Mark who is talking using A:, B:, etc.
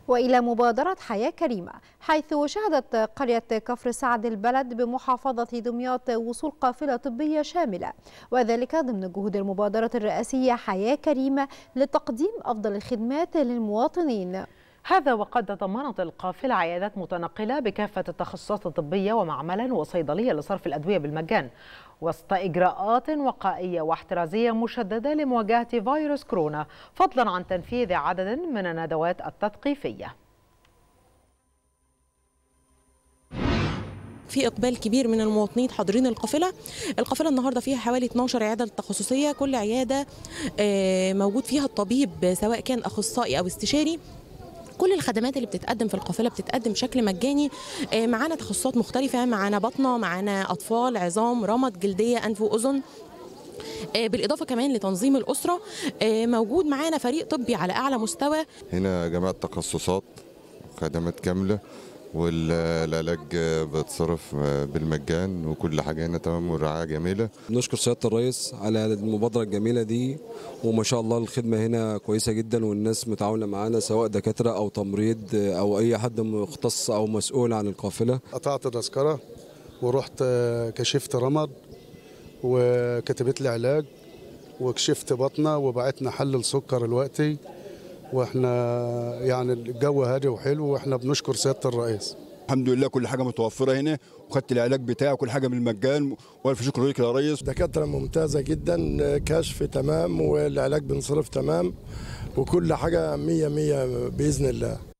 A: وإلى مبادرة حياة كريمة حيث شهدت قرية كفر سعد البلد بمحافظة دمياط وصول قافلة طبية شاملة وذلك ضمن جهود المبادرة الرئاسية حياة كريمة لتقديم أفضل الخدمات للمواطنين
B: هذا وقد تضمنت القافلة عيادات متنقلة بكافة التخصصات الطبية ومعملا وصيدلية لصرف الأدوية بالمجان وسط إجراءات وقائية واحترازية مشددة لمواجهة فيروس كورونا فضلا عن تنفيذ عدد من الندوات التثقيفية
C: في اقبال كبير من المواطنين حاضرين القافله القافله النهارده فيها حوالي 12 عياده تخصصيه كل عياده موجود فيها الطبيب سواء كان اخصائي او استشاري كل الخدمات اللي بتتقدم في القافله بتتقدم بشكل مجاني معانا تخصصات مختلفه معانا بطنه معانا اطفال عظام رمد جلديه انف واذن بالاضافه كمان لتنظيم الاسره موجود معانا فريق طبي على اعلى مستوى
D: هنا جميع التخصصات خدمات كامله والعلاج بتصرف بالمجان وكل حاجه هنا تمام والرعايه جميله
E: نشكر سياده الرئيس على المبادره الجميله دي وما شاء الله الخدمه هنا كويسه جدا والناس متعاونه معانا سواء دكاتره او تمريض او اي حد مختص او مسؤول عن القافله
F: قطعت تذكره ورحت كشفت رمد وكتبت لي علاج وكشفت بطنه وبعتنا حل السكر الوقتي واحنا يعني الجو هادي وحلو واحنا بنشكر سياده الرئيس
G: الحمد لله كل حاجه متوفره هنا وخدت العلاج بتاعي وكل حاجه بالمجان والف شكر ليك يا ريس
H: دكاتره ممتازه جدا كشف تمام والعلاج بنصرف تمام وكل حاجه مية مية باذن الله